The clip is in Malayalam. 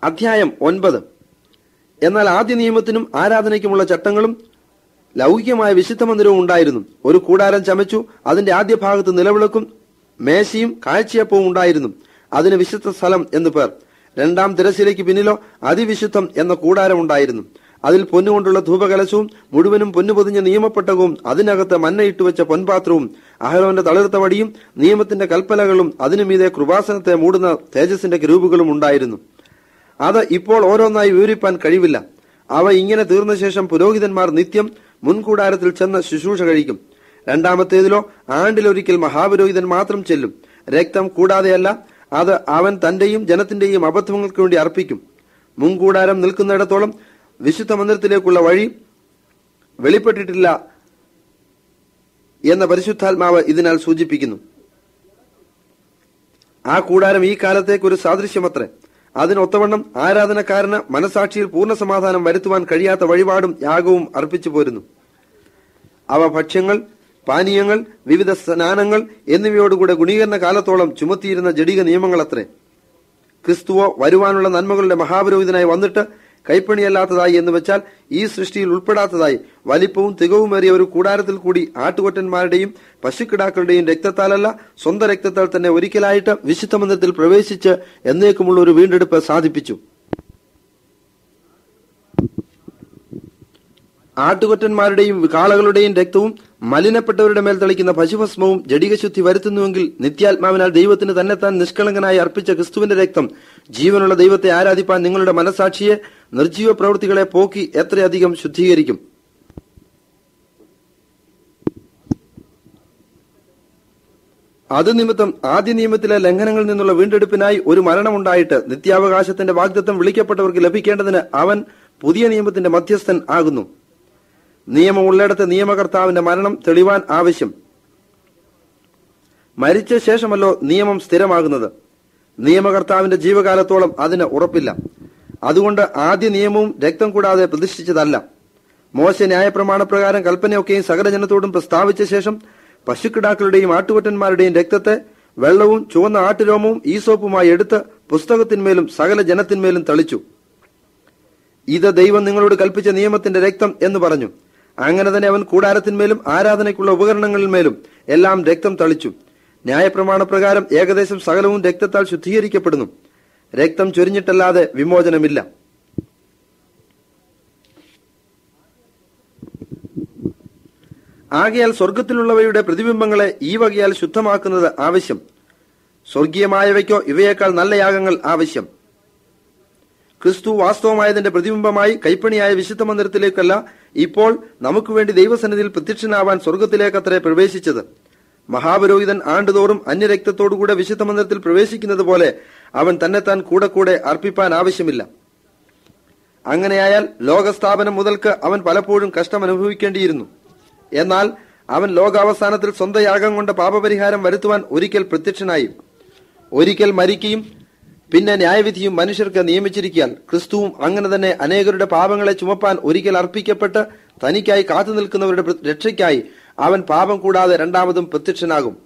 അധ്യായം ഒൻപത് എന്നാൽ ആദ്യ നിയമത്തിനും ആരാധനയ്ക്കുമുള്ള ചട്ടങ്ങളും ലൗകികമായ വിശുദ്ധ മന്ദിരവും ഉണ്ടായിരുന്നു ഒരു കൂടാരം ചമച്ചു അതിന്റെ ആദ്യ ഭാഗത്ത് നിലവിളക്കും മേശയും കാഴ്ചയപ്പവും ഉണ്ടായിരുന്നു അതിന് വിശുദ്ധ സ്ഥലം എന്നു പേർ രണ്ടാം തിരശ്ശീലയ്ക്ക് പിന്നിലോ അതിവിശുദ്ധം എന്ന കൂടാരം ഉണ്ടായിരുന്നു അതിൽ പൊന്നുകൊണ്ടുള്ള ധൂപകലശവും മുഴുവനും പൊന്നു പൊതിഞ്ഞ നിയമപ്പെട്ടകവും അതിനകത്ത് മന്നയിട്ട് വെച്ച പൊൻപാത്രവും അഹരോന്റെ തളിർത്ത വടിയും നിയമത്തിന്റെ കൽപ്പലകളും അതിനു മീതെ കൃപാസനത്തെ മൂടുന്ന തേജസ്സിന്റെ കിരൂപുകളും ഉണ്ടായിരുന്നു അത് ഇപ്പോൾ ഓരോന്നായി വിവരിപ്പാൻ കഴിവില്ല അവ ഇങ്ങനെ തീർന്ന ശേഷം പുരോഹിതന്മാർ നിത്യം മുൻകൂടാരത്തിൽ ചെന്ന് ശുശ്രൂഷ കഴിക്കും രണ്ടാമത്തേതിലോ ആണ്ടിലൊരിക്കൽ മഹാപുരോഹിതൻ മാത്രം ചെല്ലും രക്തം കൂടാതെയല്ല അത് അവൻ തന്റെയും ജനത്തിന്റെയും അബദ്ധങ്ങൾക്ക് വേണ്ടി അർപ്പിക്കും മുൻകൂടാരം നിൽക്കുന്നിടത്തോളം വിശുദ്ധ മന്ദിരത്തിലേക്കുള്ള വഴി വെളിപ്പെട്ടിട്ടില്ല എന്ന പരിശുദ്ധാത്മാവ് ഇതിനാൽ സൂചിപ്പിക്കുന്നു ആ കൂടാരം ഈ കാലത്തേക്ക് ഒരു സാദൃശ്യമത്രേ അതിനൊത്തവണ്ണം ആരാധനക്കാരന് മനസാക്ഷിയിൽ പൂർണ്ണ സമാധാനം വരുത്തുവാൻ കഴിയാത്ത വഴിപാടും യാഗവും അർപ്പിച്ചു പോരുന്നു അവ ഭക്ഷ്യങ്ങൾ പാനീയങ്ങൾ വിവിധ സ്നാനങ്ങൾ എന്നിവയോടുകൂടെ ഗുണീകരണ കാലത്തോളം ചുമത്തിയിരുന്ന ജഡിക നിയമങ്ങളത്രേ ക്രിസ്തുവോ വരുവാനുള്ള നന്മകളുടെ മഹാപുരോഹിതനായി വന്നിട്ട് കൈപ്പണിയല്ലാത്തതായി എന്ന് വെച്ചാൽ ഈ സൃഷ്ടിയിൽ ഉൾപ്പെടാത്തതായി വലിപ്പവും തികവുമേറിയ ഒരു കൂടാരത്തിൽ കൂടി ആട്ടുകൊറ്റന്മാരുടെയും പശുക്കിടാക്കളുടെയും രക്തത്താലല്ല സ്വന്തം രക്തത്താൽ തന്നെ ഒരിക്കലായിട്ട് വിശുദ്ധ മന്ദിരത്തിൽ പ്രവേശിച്ച് എന്നേക്കുമുള്ള ഒരു വീണ്ടെടുപ്പ് സാധിപ്പിച്ചു ആട്ടുകൊറ്റന്മാരുടെയും കാളകളുടെയും രക്തവും മലിനപ്പെട്ടവരുടെ മേൽ തളിക്കുന്ന പശുഭസ്മവും ജഡികശുദ്ധി വരുത്തുന്നുവെങ്കിൽ നിത്യാത്മാവിനാൽ ദൈവത്തിന് തന്നെത്താൻ നിഷ്കളങ്കനായി അർപ്പിച്ച ക്രിസ്തുവിന്റെ രക്തം ജീവനുള്ള ദൈവത്തെ ആരാധിപ്പാൻ നിങ്ങളുടെ മനസാക്ഷിയെ നിർജീവ പ്രവൃത്തികളെ പോക്കി എത്രയധികം ശുദ്ധീകരിക്കും അത് നിമിത്തം ആദ്യ നിയമത്തിലെ ലംഘനങ്ങളിൽ നിന്നുള്ള വീണ്ടെടുപ്പിനായി ഒരു മരണമുണ്ടായിട്ട് നിത്യാവകാശത്തിന്റെ വാഗ്ദത്തം വിളിക്കപ്പെട്ടവർക്ക് ലഭിക്കേണ്ടതിന് അവൻ പുതിയ നിയമത്തിന്റെ മധ്യസ്ഥൻ ആകുന്നു നിയമമുള്ളിടത്ത് നിയമകർത്താവിന്റെ മരണം തെളിവാൻ ആവശ്യം മരിച്ച ശേഷമല്ലോ നിയമം സ്ഥിരമാകുന്നത് നിയമകർത്താവിന്റെ ജീവകാലത്തോളം അതിന് ഉറപ്പില്ല അതുകൊണ്ട് ആദ്യ നിയമവും രക്തം കൂടാതെ പ്രതിഷ്ഠിച്ചതല്ല മോശ ന്യായപ്രമാണപ്രകാരം കൽപ്പനയൊക്കെയും സകല ജനത്തോടും പ്രസ്താവിച്ച ശേഷം പശുക്കിടാക്കളുടെയും ആട്ടുകൊറ്റന്മാരുടെയും രക്തത്തെ വെള്ളവും ചുവന്ന ആട്ടുരോമവും ഈസോപ്പുമായി എടുത്ത് പുസ്തകത്തിന്മേലും സകല ജനത്തിന്മേലും തളിച്ചു ഇത് ദൈവം നിങ്ങളോട് കൽപ്പിച്ച നിയമത്തിന്റെ രക്തം എന്ന് പറഞ്ഞു അങ്ങനെ തന്നെ അവൻ കൂടാരത്തിന്മേലും ആരാധനയ്ക്കുള്ള ഉപകരണങ്ങളിന്മേലും എല്ലാം രക്തം തളിച്ചു ന്യായപ്രമാണപ്രകാരം ഏകദേശം സകലവും രക്തത്താൽ ശുദ്ധീകരിക്കപ്പെടുന്നു രക്തം ചൊരിഞ്ഞിട്ടല്ലാതെ വിമോചനമില്ല ആകയാൽ സ്വർഗത്തിലുള്ളവയുടെ പ്രതിബിംബങ്ങളെ ഈ വകയാൽ ശുദ്ധമാക്കുന്നത് ആവശ്യം സ്വർഗീയമായവയ്ക്കോ ഇവയേക്കാൾ നല്ല യാഗങ്ങൾ ആവശ്യം ക്രിസ്തു വാസ്തവമായതിന്റെ പ്രതിബിംബമായി കൈപ്പണിയായ വിശുദ്ധ മന്ദിരത്തിലേക്കല്ല ഇപ്പോൾ നമുക്ക് വേണ്ടി ദൈവസന്നിധിയിൽ പ്രത്യക്ഷനാവാൻ സ്വർഗത്തിലേക്കത്രേ പ്രവേശിച്ചത് മഹാപുരോഹിതൻ ആണ്ടുതോറും അന്യരക്തത്തോടുകൂടെ വിശുദ്ധ മന്ദിരത്തിൽ പ്രവേശിക്കുന്നത് പോലെ അവൻ തന്നെത്താൻ കൂടെ കൂടെ അർപ്പിപ്പാൻ ആവശ്യമില്ല അങ്ങനെയായാൽ ലോകസ്ഥാപനം മുതൽക്ക് അവൻ പലപ്പോഴും കഷ്ടം അനുഭവിക്കേണ്ടിയിരുന്നു എന്നാൽ അവൻ ലോകാവസാനത്തിൽ സ്വന്തം യാഗം കൊണ്ട് പാപപരിഹാരം വരുത്തുവാൻ ഒരിക്കൽ പ്രത്യക്ഷനായി ഒരിക്കൽ മരിക്കുകയും പിന്നെ ന്യായവിധിയും മനുഷ്യർക്ക് നിയമിച്ചിരിക്കാൻ ക്രിസ്തുവും അങ്ങനെ തന്നെ അനേകരുടെ പാപങ്ങളെ ചുമപ്പാൻ ഒരിക്കൽ അർപ്പിക്കപ്പെട്ട് തനിക്കായി കാത്തു നിൽക്കുന്നവരുടെ രക്ഷയ്ക്കായി അവൻ പാപം കൂടാതെ രണ്ടാമതും പ്രത്യക്ഷനാകും